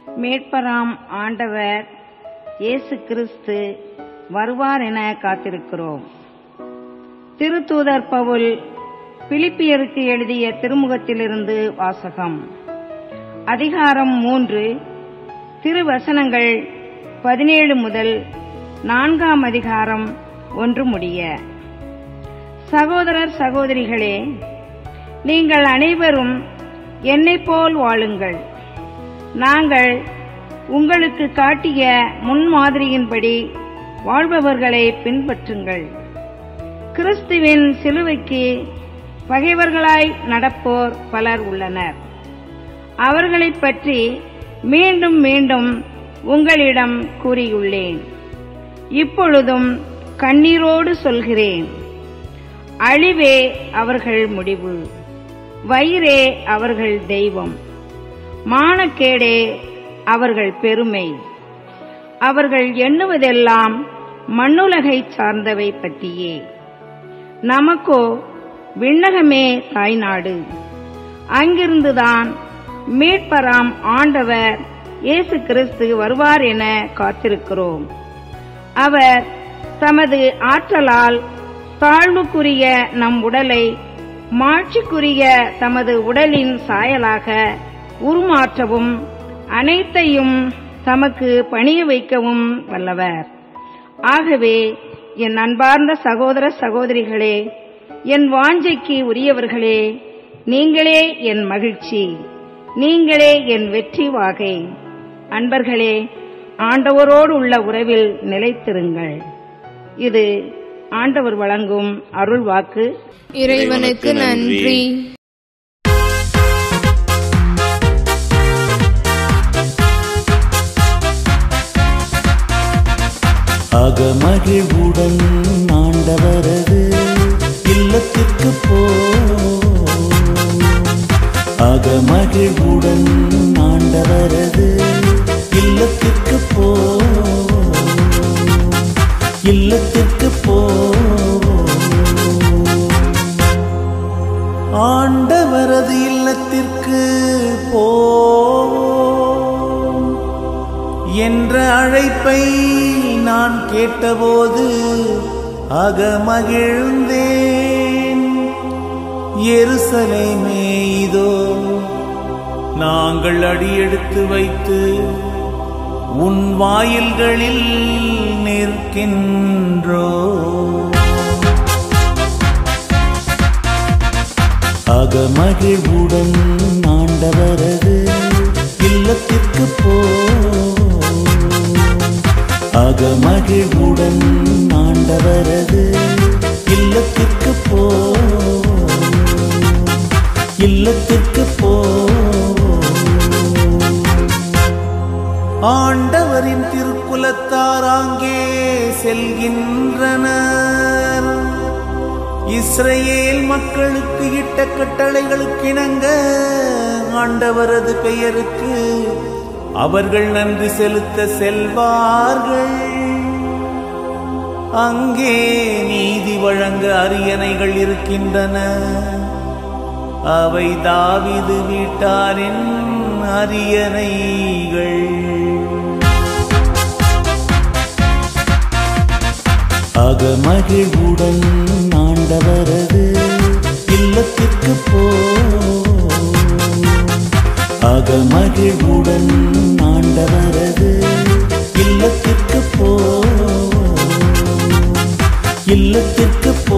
மீட்பராம் ஆண்டவர் இயேசு கிறிஸ்து வருவார் என காத்திருக்கிறோம் திருத்தூதர் பவுல் பிலிப்பியருக்கு எழுதிய திருமுகத்திலிருந்து வாசகம் அதிகாரம் மூன்று திருவசனங்கள் பதினேழு முதல் நான்காம் அதிகாரம் ஒன்று முடிய சகோதரர் சகோதரிகளே நீங்கள் அனைவரும் என்னைப் போல் வாழுங்கள் நாங்கள் உங்களுக்கு காட்டிய முன்மாதிரியின்படி வாழ்பவர்களை பின்பற்றுங்கள் கிறிஸ்துவின் சிலுவைக்கு பகைவர்களாய் நடப்போர் பலர் உள்ளனர் அவர்களைப் பற்றி மீண்டும் மீண்டும் உங்களிடம் கூறியுள்ளேன் இப்பொழுதும் கண்ணீரோடு சொல்கிறேன் அழிவே அவர்கள் முடிவு வயிறே அவர்கள் தெய்வம் மானக்கேடே அவர்கள் பெருமை அவர்கள் எண்ணுவதெல்லாம் மண்ணுலகை சார்ந்தவை பற்றியே நமக்கோ விண்ணகமே தாய்நாடு அங்கிருந்துதான் மீட்பராம் ஆண்டவர் இயேசு கிறிஸ்து வருவார் என காத்திருக்கிறோம் அவர் தமது ஆற்றலால் தாழ்வுக்குரிய நம் உடலை மாட்சிக்குரிய தமது உடலின் சாயலாக உருமாற்றவும் அனைத்தையும் தமக்கு பணிய வைக்கவும் வல்லவர் ஆகவே என் அன்பார்ந்த சகோதர சகோதரிகளே என் வாஞ்சைக்கு உரியவர்களே நீங்களே என் மகிழ்ச்சி நீங்களே என் வெற்றி வாகை அன்பர்களே ஆண்டவரோடு உள்ள உறவில் நிலைத்திருங்கள் இது ஆண்டவர் வழங்கும் அருள் வாக்கு இறைவனுக்கு நன்றி அகமகிழ்வுடன் ஆண்டவரது இல்லத்திற்கு போ அகமகிழ்வுடன் ஆண்டவரது இல்லத்திற்கு போ இல்லத்திற்கு போ ஆண்டவரது இல்லத்திற்கு போ என்ற அழைப்பை நான் கேட்டபோது அகமகிழ்ந்தேன் எருசலேமே இதோ நாங்கள் அடியெடுத்து வைத்து உன் வாயில்களில் நிற்கின்றோ அகமகிழ்வுடன் ஆண்டவரது இல்லத்திற்கு போ அகமகிழ்வுடன் ஆண்டவரது இல்லத்திற்கு போ இல்லத்திற்கு போ ஆண்டவரின் திருக்குலத்தார் அங்கே செல்கின்றனர் இஸ்ரேல் மக்களுக்கு இட்ட கட்டளைகளுக்கு இணங்க ஆண்டவரது பெயருக்கு அவர்கள் நன்றி செலுத்த செல்வார்கள் அங்கே நீதி வழங்க அரியணைகள் இருக்கின்றன அவை தாவிது வீட்டாரின் அரியணைகள் அகமகிழ்வுடன் ஆண்டவரது இல்லத்திற்கு போ அகமகிழ்வுடன் ஆண்டவரது இல்லத்திற்கு போ இல்லத்திற்கு போ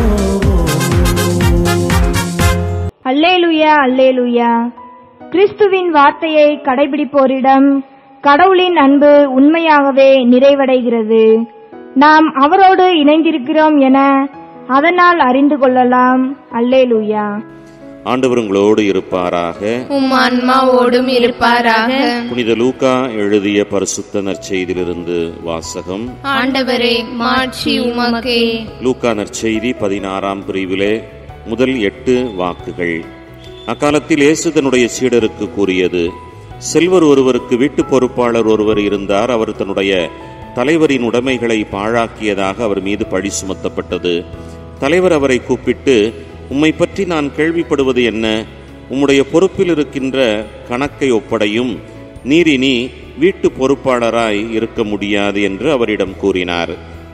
அல்லேலுயா அல்லேலுயா கிறிஸ்துவின் வார்த்தையை கடைபிடிப்போரிடம் கடவுளின் அன்பு உண்மையாகவே நிறைவடைகிறது நாம் அவரோடு இணைந்திருக்கிறோம் என அதனால் அறிந்து கொள்ளலாம் அல்லேலுயா ஆண்டவர் உங்களோடு இருப்பாராக உம் ஆன்மாவோடும் இருப்பாராக புனித லூக்கா எழுதிய பரிசுத்த நற்செய்தியிலிருந்து வாசகம் ஆண்டவரே மாட்சி உமக்கே லூக்கா நற்செய்தி பதினாறாம் பிரிவிலே முதல் எட்டு வாக்குகள் அக்காலத்தில் இயேசு தன்னுடைய சீடருக்கு கூறியது செல்வர் ஒருவருக்கு வீட்டு பொறுப்பாளர் ஒருவர் இருந்தார் அவர் தன்னுடைய தலைவரின் உடைமைகளை பாழாக்கியதாக அவர் மீது பழி சுமத்தப்பட்டது தலைவர் அவரை கூப்பிட்டு உம்மை பற்றி நான் கேள்விப்படுவது என்ன உம்முடைய பொறுப்பில் இருக்கின்ற கணக்கை ஒப்படையும் நீர் இனி வீட்டு பொறுப்பாளராய் இருக்க முடியாது என்று அவரிடம் கூறினார்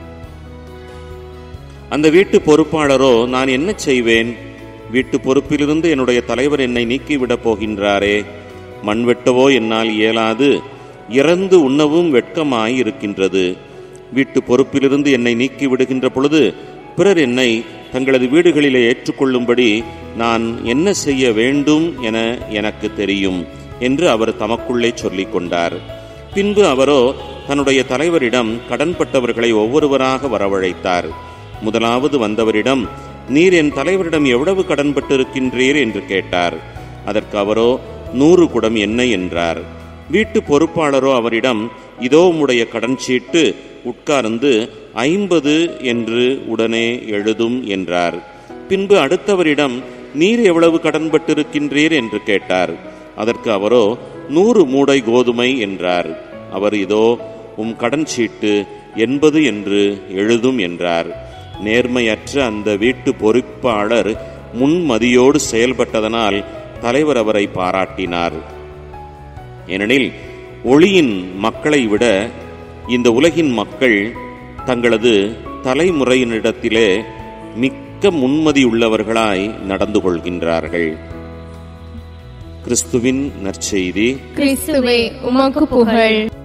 அந்த வீட்டு பொறுப்பாளரோ நான் என்ன செய்வேன் வீட்டு பொறுப்பிலிருந்து என்னுடைய தலைவர் என்னை நீக்கிவிடப் போகின்றாரே மண் வெட்டவோ என்னால் இயலாது இறந்து உண்ணவும் வெட்கமாய் இருக்கின்றது வீட்டு பொறுப்பிலிருந்து என்னை நீக்கி விடுகின்ற பொழுது பிறர் என்னை தங்களது வீடுகளிலே ஏற்றுக்கொள்ளும்படி நான் என்ன செய்ய வேண்டும் என எனக்கு தெரியும் என்று அவர் தமக்குள்ளே சொல்லிக் கொண்டார் பின்பு அவரோ தன்னுடைய தலைவரிடம் கடன்பட்டவர்களை ஒவ்வொருவராக வரவழைத்தார் முதலாவது வந்தவரிடம் நீர் என் தலைவரிடம் எவ்வளவு கடன்பட்டிருக்கின்றீர் என்று கேட்டார் அதற்கு அவரோ நூறு குடம் எண்ணெய் என்றார் வீட்டு பொறுப்பாளரோ அவரிடம் இதோ உம்முடைய கடன் சீட்டு உட்கார்ந்து ஐம்பது என்று உடனே எழுதும் என்றார் பின்பு அடுத்தவரிடம் நீர் எவ்வளவு கடன்பட்டிருக்கின்றீர் என்று கேட்டார் அதற்கு அவரோ நூறு மூடை கோதுமை என்றார் அவர் இதோ உம் கடன் சீட்டு எண்பது என்று எழுதும் என்றார் நேர்மையற்ற அந்த வீட்டு பொறுப்பாளர் முன்மதியோடு செயல்பட்டதனால் தலைவர் அவரை பாராட்டினார் ஏனெனில் ஒளியின் மக்களை விட இந்த உலகின் மக்கள் தங்களது தலைமுறையினிடத்திலே மிக்க முன்மதியுள்ளவர்களாய் நடந்து கொள்கின்றார்கள் கிறிஸ்துவின் நற்செய்தி கிறிஸ்துவே உமக்கு புகழ்